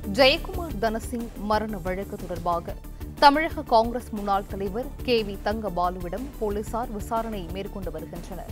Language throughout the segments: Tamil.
ஜெயக்குமார் தனசிங் மரண வழக்கு தொடர்பாக தமிழக காங்கிரஸ் முன்னாள் தலைவர் கே வி தங்கபாலுவிடம் போலீசார் விசாரணை மேற்கொண்டு வருகின்றனர்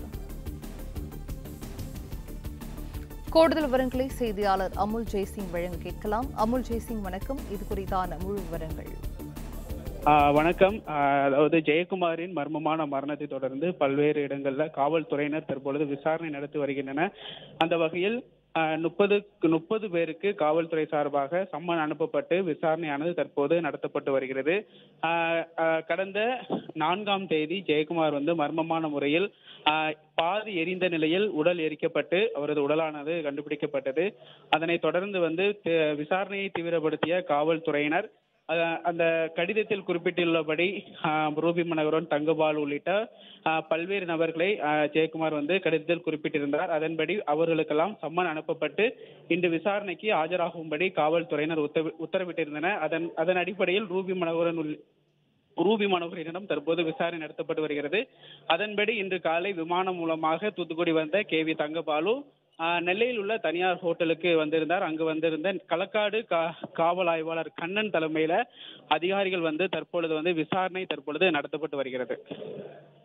கூடுதல் விவரங்களை செய்தியாளர் அமுல் ஜெய்சிங் வழங்க கேட்கலாம் அமுல் ஜெய்சிங் வணக்கம் இது குறித்தான முழு விவரங்கள் ஆ, வணக்கம் ஆ, அதாவது ஜெயக்குமாரின் மர்மமான மரணத்தை தொடர்ந்து பல்வேறு இடங்கள்ல காவல்துறையினர் தற்பொழுது விசாரணை நடத்தி வருகின்றனர் அந்த வகையில் முப்பது முப்பது பேருக்கு காவல்துறை சார்பாக சம்மன் அனுப்பப்பட்டு விசாரணையானது தற்போது நடத்தப்பட்டு வருகிறது ஆ, ஆ, கடந்த நான்காம் தேதி ஜெயக்குமார் வந்து மர்மமான முறையில் ஆ, பாதி எரிந்த நிலையில் உடல் எரிக்கப்பட்டு அவரது உடலானது கண்டுபிடிக்கப்பட்டது அதனைத் தொடர்ந்து வந்து தி- விசாரணையை தீவிரப்படுத்திய காவல்துறையினர் அஹ் அந்த கடிதத்தில் குறிப்பிட்டுள்ளபடி ஆஹ், ரூபி மனோகரன் தங்கபால் உள்ளிட்ட ஆஹ், பல்வேறு நபர்களை ஆஹ், ஜெயக்குமார் வந்து கடிதத்தில் குறிப்பிட்டிருந்தார் அதன்படி அவர்களுக்கெல்லாம் சம்மன் அனுப்பப்பட்டு இன்று விசாரணைக்கு ஆஜராகும்படி காவல்துறையினர் உத்தரவி- உத்தரவிட்டிருந்தனர் அதன் அதன் அடிப்படையில் ரூபி மனோகரன் உள்- ரூபி மனோகரனிடம் தற்போது விசாரணை நடத்தப்பட்டு வருகிறது அதன்படி இன்று காலை விமானம் மூலமாக தூத்துக்குடி வந்த கே வி தங்கபாலு ஆஹ், நெல்லையில் உள்ள தனியார் ஹோட்டலுக்கு வந்திருந்தார் அங்கு வந்திருந்த களக்காடு கா- காவல் ஆய்வாளர் கண்ணன் தலைமையில அதிகாரிகள் வந்து தற்பொழுது வந்து விசாரணை தற்பொழுது நடத்தப்பட்டு வருகிறது